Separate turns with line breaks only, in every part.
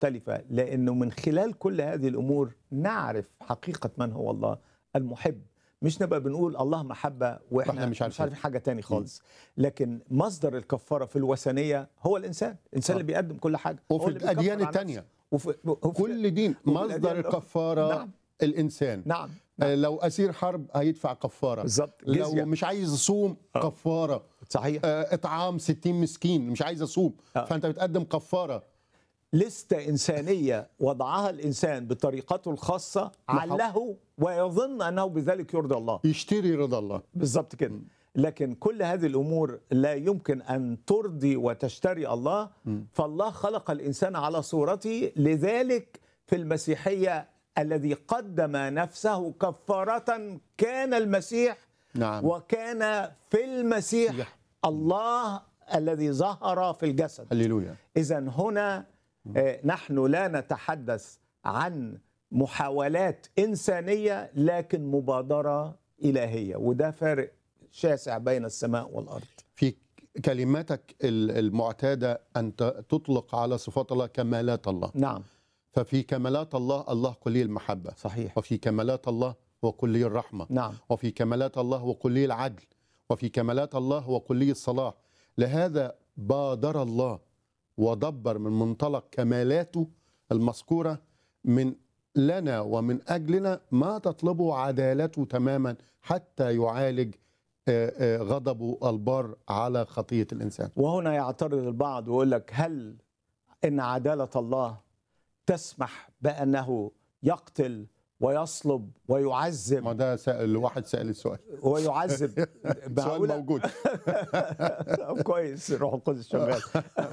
مختلفة لأنه من خلال كل هذه الأمور نعرف حقيقة من هو الله المحب مش نبقى بنقول الله محبة وإحنا
وإحنا مش
مش
عارفين.
عارفين حاجة تاني خالص لكن مصدر الكفارة في الوثنية هو الإنسان الإنسان
آه.
اللي بيقدم كل حاجة هو
وفي
اللي بيكفر
الاديان
عن
الثانيه
نفسه. وفي وفي
كل دين
وفي
مصدر
الأديان الأخرى.
الكفاره
نعم.
الانسان
نعم
آه، لو اسير حرب هيدفع كفاره
بالظبط
لو
جزية.
مش عايز يصوم كفاره
صحيح
آه، اطعام 60 مسكين مش عايز اصوم
آه.
فانت بتقدم كفاره
لستة إنسانية وضعها الإنسان بطريقته الخاصة عله ويظن أنه بذلك يرضي الله
يشتري رضا الله
بالظبط كده لكن كل هذه الامور لا يمكن ان ترضي وتشتري الله فالله خلق الانسان على صورته لذلك في المسيحيه الذي قدم نفسه كفاره كان المسيح
نعم
وكان في المسيح
مسيح.
الله الذي ظهر في الجسد
هللويا
إذا هنا آه، نحن لا نتحدث عن محاولات إنسانية لكن مبادرة إلهية وده فارق شاسع بين السماء والأرض
في كلماتك ال- المعتاده ان ت- تطلق على صفات الله كمالات الله
نعم
ففي كمالات الله الله كلي المحبه
صحيح
وفي كمالات الله هو كلي الرحمه
نعم
وفي كمالات الله هو كلي العدل وفي كمالات الله هو كلي الصلاح لهذا بادر الله ودبر من منطلق كمالاته المذكورة من لنا ومن أجلنا ما تطلبه عدالته تماما حتى يعالج آه، آه، غضبه البار على خطية الإنسان
وهنا يعترض البعض ويقول لك هل إن عدالة الله تسمح بأنه يقتل ويصلب
ما
ويعذب
ده سأل واحد سأل السؤال
ويعذب
سؤال
معقولة؟
موجود
طب كويس روح القدس شغال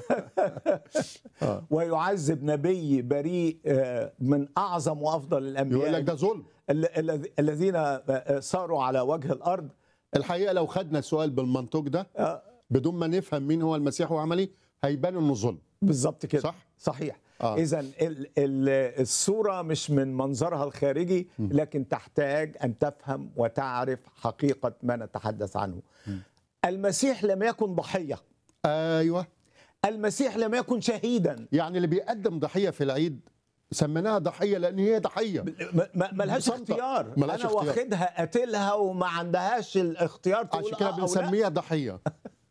آه.
ويعذب نبي بريء آه، من اعظم وافضل الانبياء
يقول لك ده ظلم
ال- ال- الذين آه، صاروا على وجه الارض
الحقيقة لو خدنا السؤال بالمنطق ده
آه،
بدون ما نفهم مين هو المسيح وعمل ايه هيبان انه ظلم
بالظبط كده
صح؟
صحيح
آه.
اذا الصوره مش من منظرها الخارجي لكن تحتاج ان تفهم وتعرف حقيقه ما نتحدث عنه المسيح لم يكن ضحيه
ايوه
المسيح لم يكن شهيدا
يعني اللي بيقدم ضحيه في العيد سميناها ضحيه لان هي ضحيه
ما- ما ملهاش
بسيطة.
اختيار
ملهاش
انا
اختيار.
واخدها قاتلها وما عندهاش الاختيار تقول
عشان كده
آه أو لا.
بنسميها ضحيه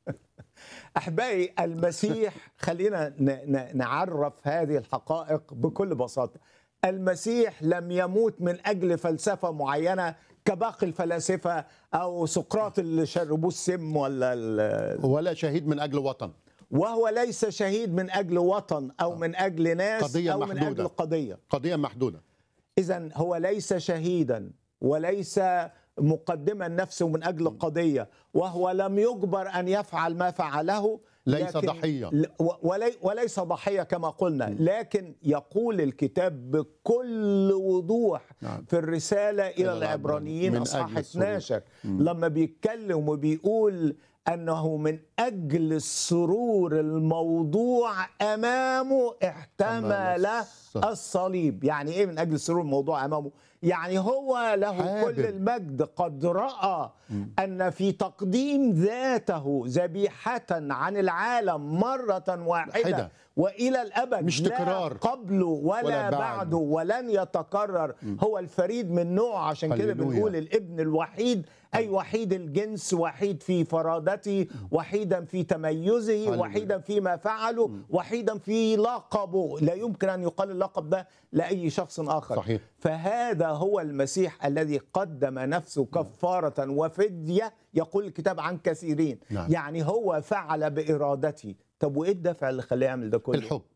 احبائي المسيح خلينا ن- ن- نعرف هذه الحقائق بكل بساطه المسيح لم يموت من اجل فلسفه معينه كباقي الفلاسفه او سقراط اللي شربوه السم ولا ال-
ولا شهيد من اجل وطن
وهو ليس شهيد من اجل وطن او من اجل ناس
قضية
او من
محدودة.
اجل قضيه
قضيه محدوده
اذا هو ليس شهيدا وليس مقدما نفسه من اجل قضيه وهو لم يجبر ان يفعل ما فعله
ليس
لكن-
ضحية.
ل- و- ولي وليس ضحيه كما قلنا لكن يقول الكتاب بكل وضوح
نعم.
في الرساله الى
إلى
العبرانيين
من
اصحاح
أجل السرور.
12 لما بيتكلم وبيقول انه من اجل السرور الموضوع امامه احتمل
الصليب.
الصليب يعني ايه من اجل السرور الموضوع امامه يعني هو له
حابب.
كل المجد قد راى ان في تقديم ذاته ذبيحه عن العالم مره واحده
واحدة.
والى الابد
مش
لا
تكرار.
قبله ولا,
ولا بعده.
بعده ولن يتكرر هو الفريد من نوعه عشان كده
هللويا.
بنقول الابن الوحيد اي وحيد الجنس وحيد في فرادته وحيدا في تميزه
هللويا.
وحيدا فيما فعله وحيدا في لقبه لا يمكن ان يقال اللقب ده لاي شخص اخر
صحيح.
فهذا هو المسيح الذي قدم نفسه كفاره وفديه يقول الكتاب عن كثيرين
نعم.
يعني هو فعل بارادته طب وايه الدافع اللي خلاه يعمل ده كله
الحب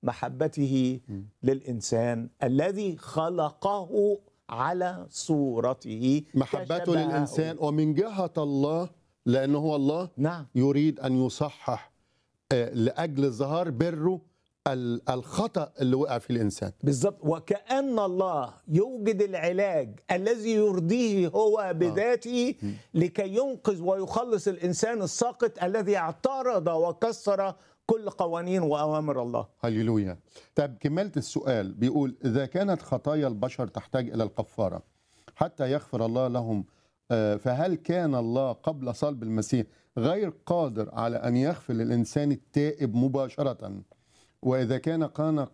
محبته للإنسان الذي خلقه على صورته
محبته
كشبهه.
للانسان ومن جهه الله لانه هو الله
نعم
يريد ان يصحح آه، لاجل ظهار بره ال- الخطا اللي وقع فيه الانسان
بالضبط وكأن الله يوجد العلاج الذي يرضيه هو بذاته لكي ينقذ ويخلص الإنسان الساقط الذي اعترض وكسر كل قوانين وأوامر الله
هللويا طب كمالة السؤال بيقول إذا كانت خطايا البشر تحتاج إلى الكفارة حتى يغفر الله لهم آه، فهل كان الله قبل صلب المسيح غير قادر على أن يغفر للإنسان التائب مباشرة وإذا كان كان